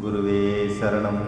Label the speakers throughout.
Speaker 1: குருவே சரணம்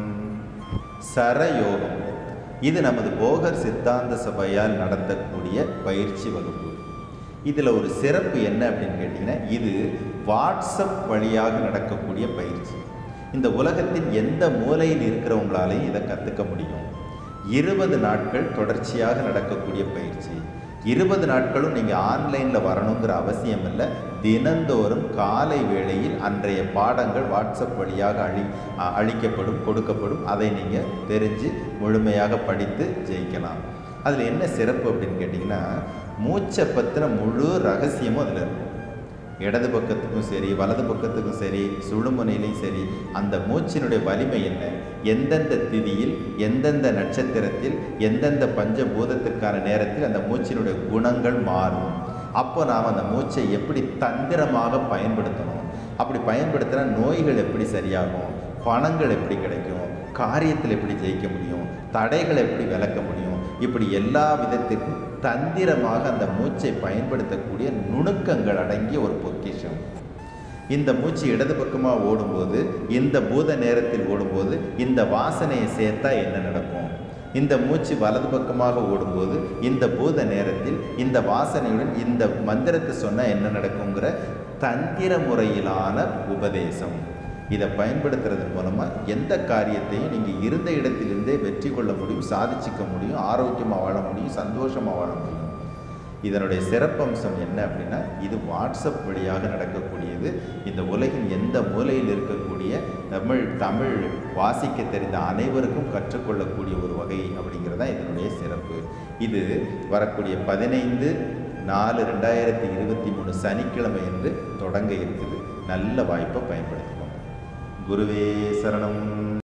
Speaker 1: சரயோகம் இது நமது போகர் சித்தாந்த சபையால் நடத்தக்கூடிய பயிற்சி வகுப்பு இதில் ஒரு சிறப்பு என்ன அப்படின்னு கேட்டிங்கன்னா இது வாட்ஸ்அப் வழியாக நடக்கக்கூடிய பயிற்சி இந்த உலகத்தின் எந்த மூலையில் இருக்கிறவங்களாலையும் இதை கற்றுக்க முடியும் இருபது நாட்கள் தொடர்ச்சியாக நடக்கக்கூடிய பயிற்சி இருபது நாட்களும் நீங்கள் ஆன்லைனில் வரணுங்கிற அவசியம் இல்லை தினந்தோறும் காலை வேளையில் அன்றைய பாடங்கள் வாட்ஸ்அப் வழியாக அழி அ- அளிக்கப்படும் கொடுக்கப்படும் அதை நீங்கள் தெரிஞ்சு முழுமையாக படித்து ஜெயிக்கலாம் அதில் என்ன சிறப்பு அப்படின்னு கேட்டிங்கன்னா மூச்சை பற்றின முழு ரகசியமும் அதில் இருக்கும் இடது பக்கத்துக்கும் சரி வலது பக்கத்துக்கும் சரி சுழுமுனையிலையும் சரி அந்த மூச்சினுடைய வலிமை என்ன எந்தெந்த திதியில் எந்தெந்த நட்சத்திரத்தில் எந்தெந்த பஞ்சபூதத்திற்கான நேரத்தில் அந்த மூச்சினுடைய குணங்கள் மாறும் அப்போ நாம் அந்த மூச்சை எப்படி தந்திரமாக பயன்படுத்தணும் அப்படி பயன்படுத்தினா நோய்கள் எப்படி சரியாகும் பணங்கள் எப்படி கிடைக்கும் காரியத்தில் எப்படி ஜெயிக்க முடியும் தடைகளை எப்படி விளக்க முடியும் இப்படி எல்லா விதத்திற்கும் தந்திரமாக அந்த மூச்சை பயன்படுத்தக்கூடிய நுணுக்கங்கள் அடங்கிய ஒரு பொக்கிஷம் இந்த மூச்சு இடது பக்கமாக ஓடும்போது இந்த பூத நேரத்தில் ஓடும்போது இந்த வாசனையை சேர்த்தா என்ன நடக்கும் இந்த மூச்சு வலது பக்கமாக ஓடும்போது இந்த பூத நேரத்தில் இந்த வாசனையுடன் இந்த மந்திரத்தை சொன்னால் என்ன நடக்குங்கிற தந்திர முறையிலான உபதேசம் இதை பயன்படுத்துறது மூலமாக எந்த காரியத்தையும் நீங்கள் இருந்த இடத்திலிருந்தே வெற்றி கொள்ள முடியும் சாதிச்சுக்க முடியும் ஆரோக்கியமாக வாழ முடியும் சந்தோஷமாக வாழ முடியும் இதனுடைய சிறப்பம்சம் என்ன அப்படின்னா இது வாட்ஸ்அப் வழியாக நடக்கக்கூடியது இந்த உலகின் எந்த மூலையில் இருக்கக்கூடிய தமிழ் தமிழ் வாசிக்க தெரிந்த அனைவருக்கும் கற்றுக்கொள்ளக்கூடிய ஒரு வகை அப்படிங்கிறது தான் இதனுடைய சிறப்பு இது வரக்கூடிய பதினைந்து நாலு ரெண்டாயிரத்தி இருபத்தி மூணு சனிக்கிழமை என்று தொடங்க இருக்குது நல்ல வாய்ப்பை பயன்படுத்திக்கோங்க குருவே சரணம்